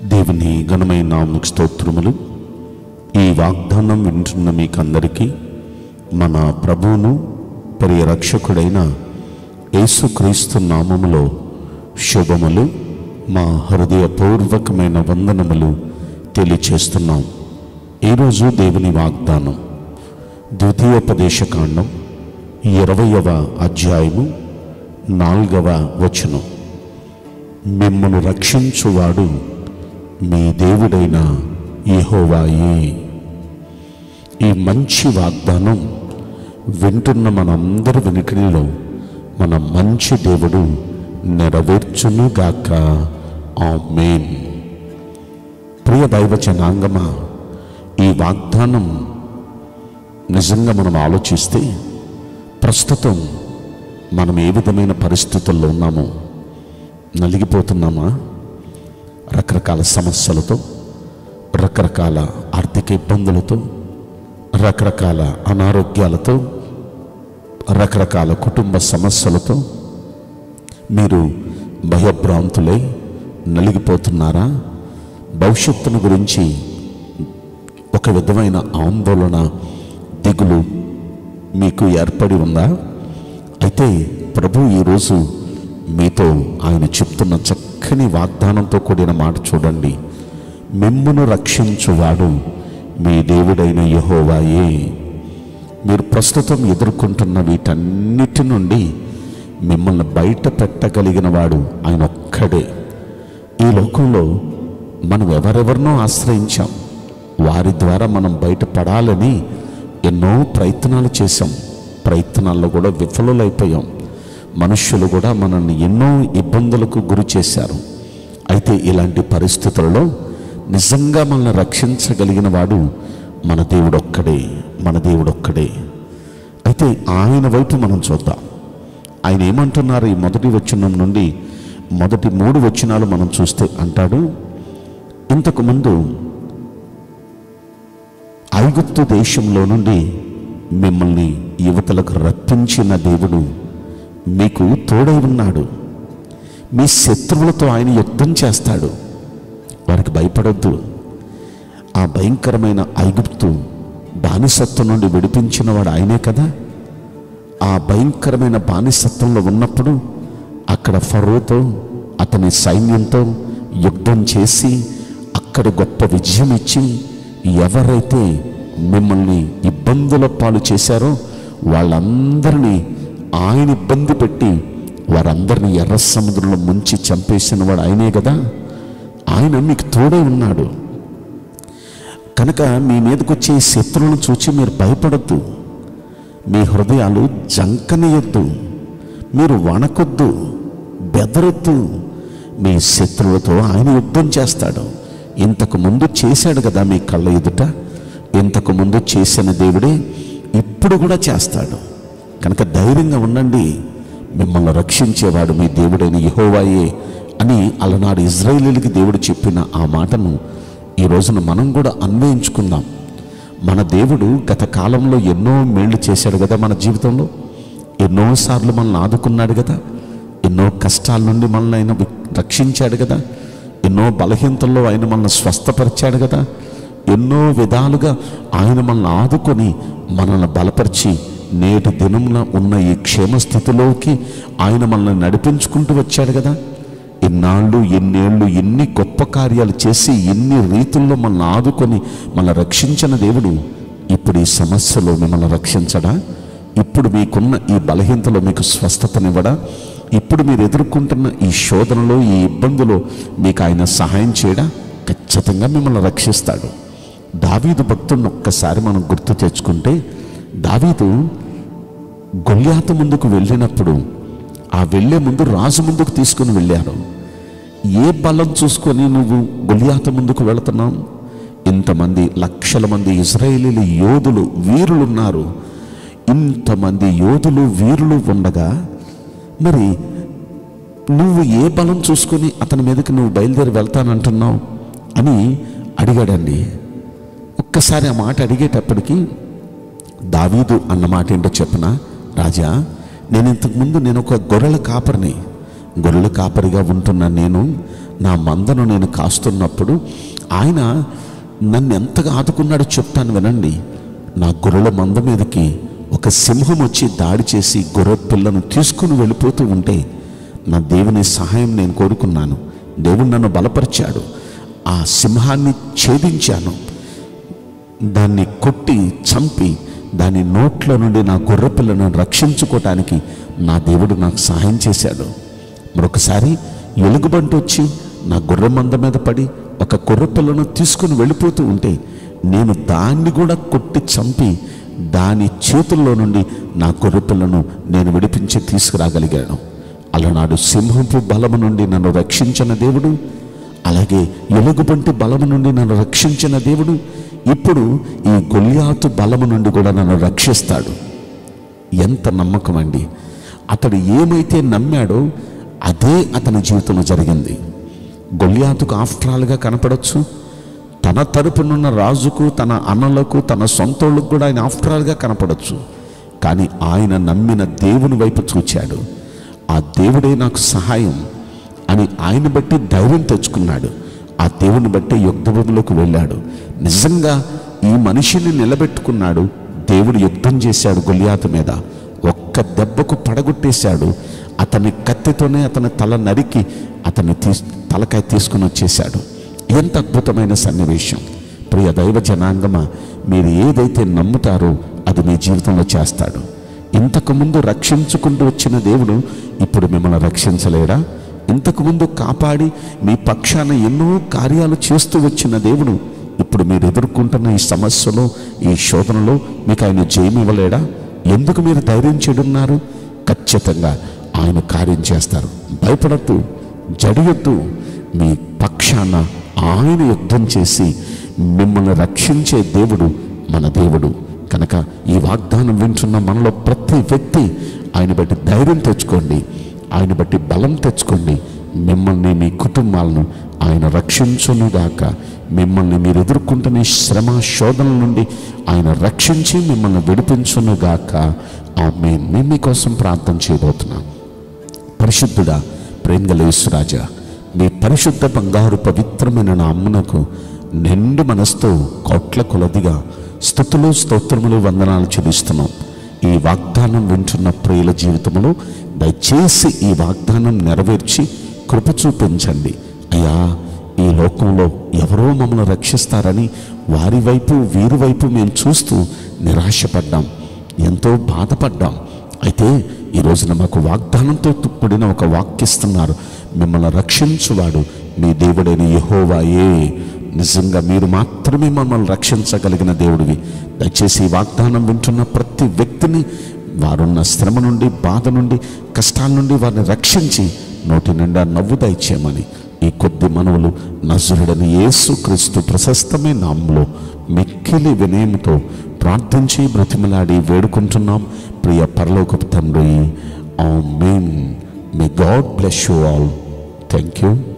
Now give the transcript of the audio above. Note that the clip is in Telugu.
దేవుని ఘనమైన నామకు స్తోత్రములు ఈ వాగ్దానం వింటున్న మీకందరికీ మన ప్రభువును ప్రియ రక్షకుడైన యేసుక్రీస్తు నామములో శుభములు మా హృదయపూర్వకమైన వందనములు తెలియచేస్తున్నాం ఈరోజు దేవుని వాగ్దానం ద్వితీయోపదేశకాండం ఇరవయవ అధ్యాయము నాలుగవ వచనం మిమ్మను రక్షించువాడు మీ దేవుడైన యెహోవాయే ఈ మంచి వాగ్దానం వింటున్న మనందరి వెనుకలో మన మంచి దేవుడు నెరవేర్చునుగాక ఆమేన్ ప్రియ దైవ జనాంగమా ఈ వాగ్దానం నిజంగా మనం ఆలోచిస్తే ప్రస్తుతం మనం ఏ విధమైన పరిస్థితుల్లో ఉన్నామో నలిగిపోతున్నామా రకరకాల సమస్యలతో రకరకాల ఆర్థిక ఇబ్బందులతో రకరకాల అనారోగ్యాలతో రకరకాల కుటుంబ సమస్యలతో మీరు భయభ్రాంతులై నలిగిపోతున్నారా భవిష్యత్తును గురించి ఒక విధమైన ఆందోళన దిగులు మీకు ఏర్పడి ఉందా అయితే ప్రభు ఈరోజు మీతో ఆయన చెప్తున్న చక్కని వాగ్దానంతో కూడిన మాట చూడండి మిమ్మును రక్షించువాడు మీ దేవుడైన యెహోవాయే మీరు ప్రస్తుతం ఎదుర్కొంటున్న వీటన్నిటి నుండి మిమ్మల్ని బయట పెట్టగలిగిన వాడు ఆయన ఒక్కడే ఈ లోకంలో మనం ఎవరెవరినో ఆశ్రయించాం వారి ద్వారా మనం బయటపడాలని ఎన్నో ప్రయత్నాలు చేశాం ప్రయత్నాల్లో కూడా విఫలులైపోయాం మనుష్యులు కూడా మనల్ని ఎన్నో ఇబ్బందులకు గురి చేశారు అయితే ఇలాంటి పరిస్థితులలో నిజంగా మనల్ని రక్షించగలిగిన వాడు మన దేవుడు ఒక్కడే మన దేవుడు ఒక్కడే అయితే ఆయన వైపు మనం చూద్దాం ఆయన ఏమంటున్నారు ఈ మొదటి వచనం నుండి మొదటి మూడు వచనాలు మనం చూస్తే అంటాడు ఇంతకు ముందు ఐగుప్తు దేశంలో నుండి మిమ్మల్ని యువతలకు రప్పించిన దేవుడు మీకు తోడై ఉన్నాడు మీ శత్రువులతో ఆయన యుద్ధం చేస్తాడు వారికి భయపడొద్దు ఆ భయంకరమైన ఐగుప్తు బానిసత్వం నుండి విడిపించిన వాడు ఆయనే కదా ఆ భయంకరమైన బానిసత్వంలో ఉన్నప్పుడు అక్కడ ఫరోతో అతని సైన్యంతో యుద్ధం చేసి అక్కడ గొప్ప విజయం ఇచ్చి ఎవరైతే మిమ్మల్ని ఇబ్బందుల పాలు చేశారో వాళ్ళందరినీ ఆయన ఇబ్బంది పెట్టి వారందరినీ ఎర్ర సముద్రంలో ముంచి చంపేసిన వాడు ఆయనే కదా ఆయన మీకు తోడై ఉన్నాడు కనుక మీ మీదకి వచ్చే ఈ శత్రువులను చూచి మీరు భయపడద్దు మీ హృదయాలు జంకనీయొద్దు మీరు వణకొద్దు బెదరొద్దు మీ శత్రువులతో ఆయన యుద్ధం చేస్తాడు ఇంతకు ముందు చేశాడు కదా మీ కళ్ళ ఎదుట ఇంతకు ముందు చేసిన దేవుడే ఇప్పుడు కూడా చేస్తాడు కనుక ధైర్యంగా ఉండండి మిమ్మల్ని రక్షించేవాడు మీ దేవుడైన యెహోవాయే అని అలనాడు ఇజ్రాయేలీలకి దేవుడు చెప్పిన ఆ మాటను ఈ రోజున మనం కూడా అన్వయించుకుందాం మన దేవుడు గత కాలంలో ఎన్నో మేళ్లు చేశాడు కదా మన జీవితంలో ఎన్నోసార్లు మనల్ని ఆదుకున్నాడు కదా ఎన్నో కష్టాల నుండి మనల్ని ఆయన వి- రక్షించాడు కదా ఎన్నో బలహీనతల్లో ఆయన మనల్ని స్వస్థపరిచాడు కదా ఎన్నో విధాలుగా ఆయన మనల్ని ఆదుకొని మనల్ని బలపరిచి నేటి దినమున ఉన్న ఈ క్షేమ స్థితిలోకి ఆయన మనల్ని నడిపించుకుంటూ వచ్చాడు కదా ఇన్నాళ్ళు ఎన్నేళ్ళు ఎన్ని గొప్ప కార్యాలు చేసి ఎన్ని రీతుల్లో మనల్ని ఆదుకొని మనల్ని రక్షించిన దేవుడు ఇప్పుడు ఈ సమస్యలో మిమ్మల్ని రక్షించడా ఇప్పుడు మీకున్న ఈ బలహీనతలో మీకు స్వస్థతనివ్వడా ఇప్పుడు మీరు ఎదుర్కొంటున్న ఈ శోధనలో ఈ ఇబ్బందులో మీకు ఆయన సహాయం చేయడా ఖచ్చితంగా మిమ్మల్ని రక్షిస్తాడు దావీదు భక్తుడిని ఒక్కసారి మనం గుర్తు తెచ్చుకుంటే దావీదు గొల్యాతు ముందుకు వెళ్ళినప్పుడు ఆ వెళ్ళే ముందు రాజు ముందుకు తీసుకుని వెళ్ళారు ఏ బలం చూసుకొని నువ్వు గొలియాత ముందుకు వెళుతున్నావు ఇంతమంది లక్షల మంది ఇజ్రాయేలీల యోధులు వీరులు ఉన్నారు ఇంతమంది యోధులు వీరులు ఉండగా మరి నువ్వు ఏ బలం చూసుకొని అతని మీదకి నువ్వు బయలుదేరి వెళ్తానంటున్నావు అని అడిగాడండి ఒక్కసారి ఆ మాట అడిగేటప్పటికి దావీదు అన్న మాట ఏంటో చెప్పనా రాజా నేను ఇంతకుముందు నేను ఒక గొర్రెల కాపరిని గొర్రెల కాపరిగా ఉంటున్న నేను నా మందను నేను కాస్తున్నప్పుడు ఆయన నన్ను ఎంతగా ఆదుకున్నాడో చెప్తాను వినండి నా గొర్రెల మంద మీదకి ఒక సింహం వచ్చి దాడి చేసి గొర్రె పిల్లను తీసుకుని వెళ్ళిపోతూ ఉంటే నా దేవుని సహాయం నేను కోరుకున్నాను దేవుడు నన్ను బలపరిచాడు ఆ సింహాన్ని ఛేదించాను దాన్ని కొట్టి చంపి దాని నోట్లో నుండి నా గొర్రెపిల్లను రక్షించుకోవటానికి నా దేవుడు నాకు సహాయం చేశాడు మరొకసారి ఎలుగుబంటి వచ్చి నా గొర్రె మంద మీద పడి ఒక గొర్రెపిల్లను తీసుకుని వెళ్ళిపోతూ ఉంటే నేను దాన్ని కూడా కొట్టి చంపి దాని చేతుల్లో నుండి నా గొర్రెపిల్లను నేను విడిపించి తీసుకురాగలిగాను అలనాడు సింహపు బలము నుండి నన్ను రక్షించిన దేవుడు అలాగే ఎలుగుబంటి బలము నుండి నన్ను రక్షించిన దేవుడు ఇప్పుడు ఈ గొల్యాతు బలము నుండి కూడా నన్ను రక్షిస్తాడు ఎంత నమ్మకం అండి అతడు ఏమైతే నమ్మాడో అదే అతని జీవితంలో జరిగింది గొల్యాతుకు ఆఫ్ట్రాల్గా కనపడవచ్చు తన తరపునున్న రాజుకు తన అన్నలకు తన సొంతోళ్ళకు కూడా ఆయన ఆఫ్ట్రాల్గా కనపడవచ్చు కానీ ఆయన నమ్మిన దేవుని వైపు చూచాడు ఆ దేవుడే నాకు సహాయం అని ఆయన బట్టి ధైర్యం తెచ్చుకున్నాడు ఆ దేవుని బట్టి యుద్ధ భూమిలోకి వెళ్ళాడు నిజంగా ఈ మనిషిని నిలబెట్టుకున్నాడు దేవుడు యుద్ధం చేశాడు గొలియాతు మీద ఒక్క దెబ్బకు పడగొట్టేశాడు అతని కత్తితోనే అతని తల నరికి అతన్ని తీస్ తలకాయ తీసుకుని వచ్చేశాడు ఎంత అద్భుతమైన సన్నివేశం ప్రియ దైవ జనాంగమ మీరు ఏదైతే నమ్ముతారో అది మీ జీవితంలో చేస్తాడు ఇంతకుముందు రక్షించుకుంటూ వచ్చిన దేవుడు ఇప్పుడు మిమ్మల్ని రక్షించలేడా ఇంతకుముందు కాపాడి మీ పక్షాన ఎన్నో కార్యాలు చేస్తూ వచ్చిన దేవుడు ఇప్పుడు మీరు ఎదుర్కొంటున్న ఈ సమస్యలో ఈ శోధనలో మీకు ఆయన జయం ఇవ్వలేడా ఎందుకు మీరు ధైర్యం చెడున్నారు ఖచ్చితంగా ఆయన కార్యం చేస్తారు భయపడద్దు జడియొద్దు మీ పక్షాన ఆయన యుద్ధం చేసి మిమ్మల్ని రక్షించే దేవుడు మన దేవుడు కనుక ఈ వాగ్దానం వింటున్న మనలో ప్రతి వ్యక్తి ఆయన బట్టి ధైర్యం తెచ్చుకోండి ఆయన బట్టి బలం తెచ్చుకోండి మిమ్మల్ని మీ కుటుంబాలను ఆయన రక్షించునుగాక మిమ్మల్ని మీరు ఎదుర్కొంటున్న ఈ శ్రమ శోధన నుండి ఆయన రక్షించి మిమ్మల్ని విడిపించునుగాక ఆమె మేము మీకోసం ప్రార్థన చేయబోతున్నాం పరిశుద్ధుడా ప్రేంగలేశ్వరాజా మీ పరిశుద్ధ బంగారు పవిత్రమైన నా అమ్మునకు నిండు మనసుతో కోట్ల కొలదిగా స్థుతులు స్తోత్రములు వందనాలు చెల్లిస్తున్నాం ఈ వాగ్దానం వింటున్న ప్రియుల జీవితంలో దయచేసి ఈ వాగ్దానం నెరవేర్చి కృప చూపించండి అయ్యా ఈ లోకంలో ఎవరో మమ్మల్ని రక్షిస్తారని వారి వైపు వీరి వైపు మేము చూస్తూ నిరాశపడ్డాం ఎంతో బాధపడ్డాం అయితే ఈ రోజున మాకు వాగ్దానంతో కూడిన ఒక వాక్యిస్తున్నారు మిమ్మల్ని రక్షించువాడు మీ దేవుడైన యెహోవాయే నిజంగా మీరు మాత్రమే మమ్మల్ని రక్షించగలిగిన దేవుడివి దయచేసి ఈ వాగ్దానం వింటున్న ప్రతి వ్యక్తిని వారున్న శ్రమ నుండి బాధ నుండి కష్టాల నుండి వారిని రక్షించి నోటి నిండా నవ్వు దయచేయమని ఈ కొద్ది మనవులు నజరుడని యేసు క్రీస్తు ప్రశస్తమైన నామంలో మిక్కిలి వినయముతో ప్రార్థించి బ్రతిమలాడి వేడుకుంటున్నాం ప్రియ పరలోకపు తండ్రి amen may God bless you all thank you